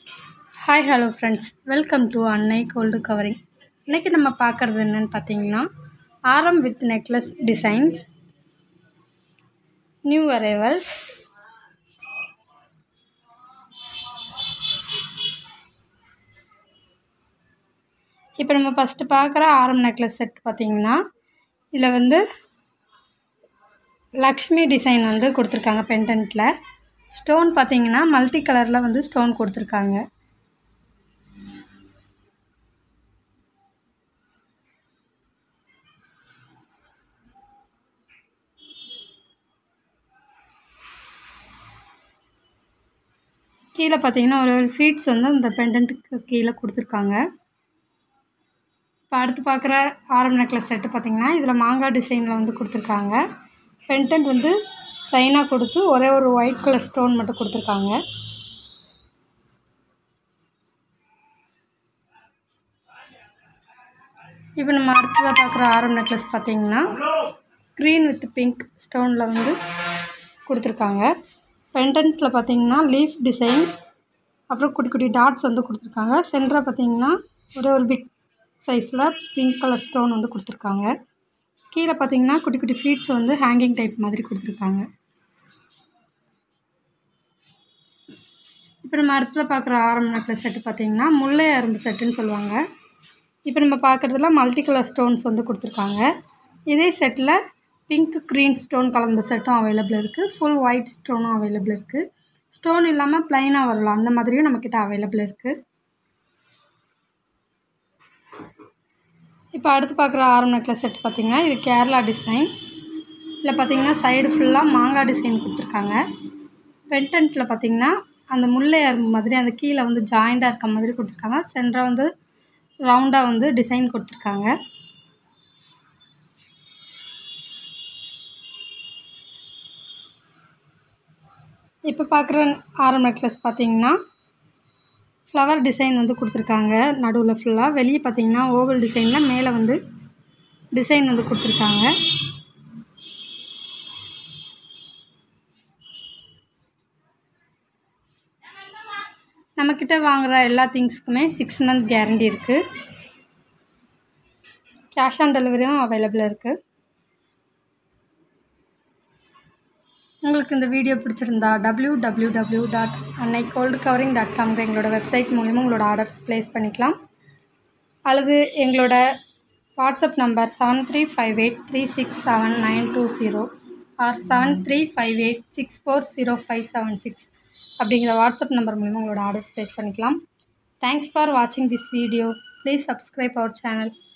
hi hello friends welcome to Annai gold covering இன்றைக்கி நம்ம பார்க்குறது என்னென்னு பார்த்தீங்கன்னா ஆரம் with necklace designs new arrivals இப்போ நம்ம ஃபஸ்ட்டு பார்க்குற ஆரம் நெக்லஸ் செட் பார்த்திங்கன்னா இதில் வந்து லக்ஷ்மி டிசைன் வந்து கொடுத்துருக்காங்க பெண்டன்ட்டில் ஸ்டோன் பார்த்தீங்கன்னா மல்டி கலரில் வந்து ஸ்டோன் கொடுத்துருக்காங்க கீழே பார்த்தீங்கன்னா ஒரு ஒரு ஃபீட்ஸ் வந்து அந்த பெண்டன்ட்டுக்கு கீழே கொடுத்துருக்காங்க இப்போ அடுத்து பார்க்குற ஆரம் நெக்லஸ் செட்டு பார்த்திங்கன்னா இதில் மாங்காய் டிசைனில் வந்து கொடுத்துருக்காங்க பெண்டன்ட் வந்து ப்ளைனாக கொடுத்து ஒரே ஒரு ஒயிட் கலர் ஸ்டோன் மட்டும் கொடுத்துருக்காங்க இப்போ நம்ம அடுத்ததாக பார்க்குற ஆரம் நெக்லஸ் பார்த்திங்கன்னா க்ரீன் வித் பிங்க் ஸ்டோனில் வந்து கொடுத்துருக்காங்க பெண்டன்ட்டில் பார்த்தீங்கன்னா லீஃப் டிசைன் அப்புறம் குட்டி குட்டி டாட்ஸ் வந்து கொடுத்துருக்காங்க சென்டராக பார்த்தீங்கன்னா ஒரே ஒரு பிக் சைஸில் பிங்க் கலர் ஸ்டோன் வந்து கொடுத்துருக்காங்க கீழே பார்த்தீங்கன்னா குட்டி குட்டி ஃபீட்ஸ் வந்து ஹேங்கிங் டைப் மாதிரி கொடுத்துருக்காங்க இப்போ நம்ம அடுத்ததாக பார்க்குற ஆரம் நெக்லஸ் செட்டு பார்த்தீங்கன்னா முல்லை அரும்பு செட்டுன்னு சொல்லுவாங்க இப்போ நம்ம பார்க்குறதுல மல்டி கலர் ஸ்டோன்ஸ் வந்து கொடுத்துருக்காங்க இதே செட்டில் பிங்க் க்ரீன் ஸ்டோன் கலந்த செட்டும் அவைலபிள் இருக்குது ஃபுல் ஒயிட் ஸ்டோனும் அவைலபிள் இருக்குது ஸ்டோன் இல்லாமல் ப்ளைனாக வரலாம் அந்த மாதிரியும் நம்மக்கிட்ட அவைலபிள் இருக்குது இப்போ அடுத்து பார்க்குற ஆரம் நெக்லஸ் செட் பார்த்திங்கன்னா இது கேரளா டிசைன் இதில் பார்த்திங்கன்னா சைடு ஃபுல்லாக மாங்காய் டிசைன் கொடுத்துருக்காங்க பென்டென்ட்டில் பார்த்திங்கன்னா அந்த முல்லை அரும்பு மாதிரி அந்த கீழே வந்து ஜாயிண்டாக இருக்க மாதிரி கொடுத்துருக்காங்க சென்டராக வந்து ரவுண்டாக வந்து டிசைன் கொடுத்துருக்காங்க இப்போ பார்க்குற ஆரம் நெக்லஸ் பார்த்தீங்கன்னா ஃப்ளவர் டிசைன் வந்து கொடுத்துருக்காங்க நடுவில் ஃபுல்லாக வெளியே பார்த்தீங்கன்னா ஓவல் டிசைனில் மேலே வந்து டிசைன் வந்து கொடுத்துருக்காங்க நம்மக்கிட்ட வாங்குகிற எல்லா திங்ஸ்க்குமே சிக்ஸ் மந்த் கேரண்டி இருக்குது கேஷ் ஆன் டெலிவரியும் அவைலபிள் இருக்குது உங்களுக்கு இந்த வீடியோ பிடிச்சிருந்தா W W W dot Annai gold covering dot காம்ங்கிற எங்களோட வெப்சைட் மூலிமா உங்களோட ஆர்டர்ஸ் ப்ளேஸ் பண்ணிக்கலாம் அல்லது எங்களோட WhatsApp number seven three five eight three six seven nine two zero or seven three five eight six four zero five seven six அப்படிங்கிற WhatsApp number மூலிமா உங்களோட ஆர்டர்ஸ் ப்ளேஸ் பண்ணிக்கலாம் தேங்க்ஸ் ஃபார் வாட்சிங் this video please subscribe our channel